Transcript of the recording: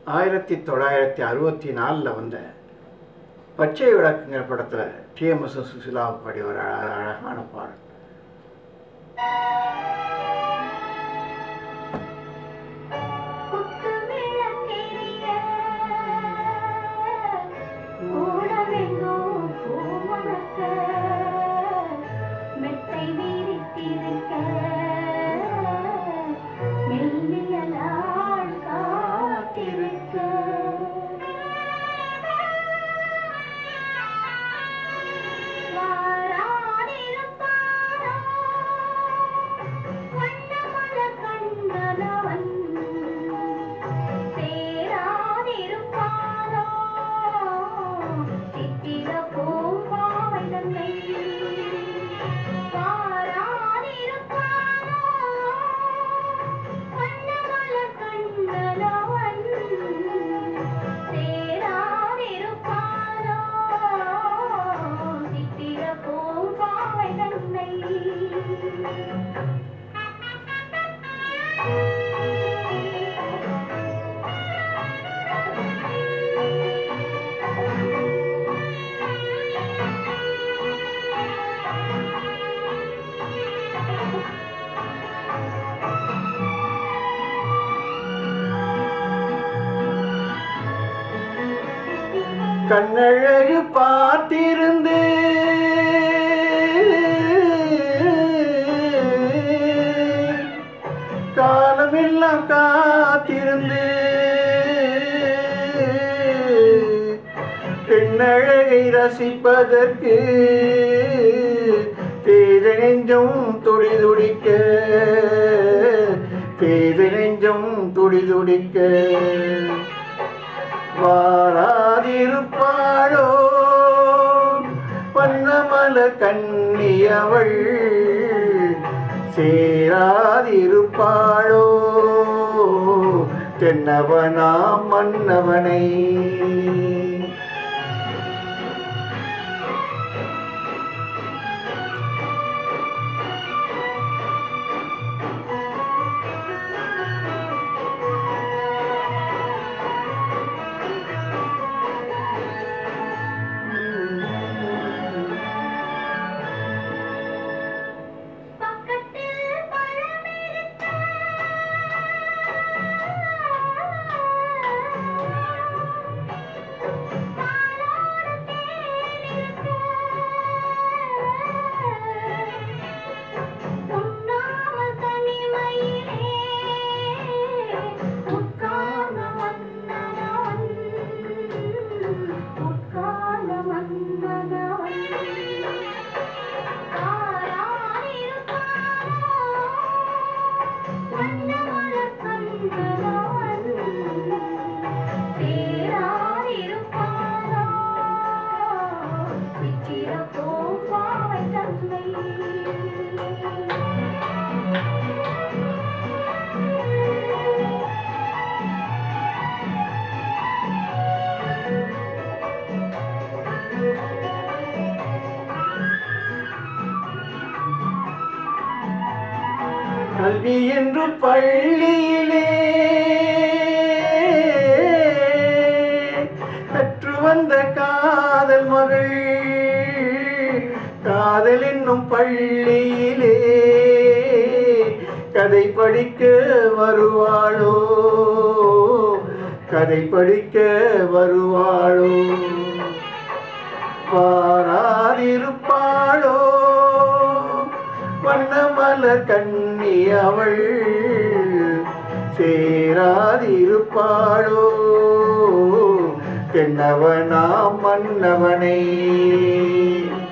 ஆயிரத்தி தொள்ளாயிரத்தி அறுபத்தி நாலில் வந்த பச்சை விளக்குங்கிற படத்தில் டிஎம்எஸ் சுசிலா பாடிய ஒரு அழ- அழகான பாடல் குத்து விளக்கெரிய கூடவெங்கும் பூமணக்க மெத்தை விரித்திருக்க மெல்லிய நாள் காத்திருக்க வாராதிருப்பாரோ வண்ணமல கண்ணனவன் சேராதிருப்பாரோ சித்திர பூம்பாவை தன்னை வாராதிருப்பாரோ வண்ணமல கண்ணனவன் சேராதிருப்பாரோ சித்திர பூம்பாவை தன்னை கண்ணழகு பார்த்திருந்து காலமெல்லாம் காத்திருந்து பெண்ணழகை ரசிப்பதற்கு பேத நெஞ்சம் துடி துடிக்க பேத நெஞ்சம் துடி துடிக்க வாராதிருப்பாளோ வண்ணமல கண்ணி அவள் சேராதிருப்பாளோ தென்னவனாம் மன்னவனை பக்கத்தில் பழமிருக்க பாலோடு தேனிருக்க உண்ணாமல் தனிமையிலே உட்கார்ந்த மன்னனவன் உட்கார்ந்த மன்னனவன் கல்வி என்று பள்ளியிலே கற்று வந்த காதல் மகள் காதல் என்னும் பள்ளியிலே கதை படிக்க வருவாளோ கதை படிக்க வருவாளோ பாராதிருப்பாளோ வண்ணமலர் கண்ணி அவள் சேராதிருப்பாளோ தென்னவனாம் மன்னவனை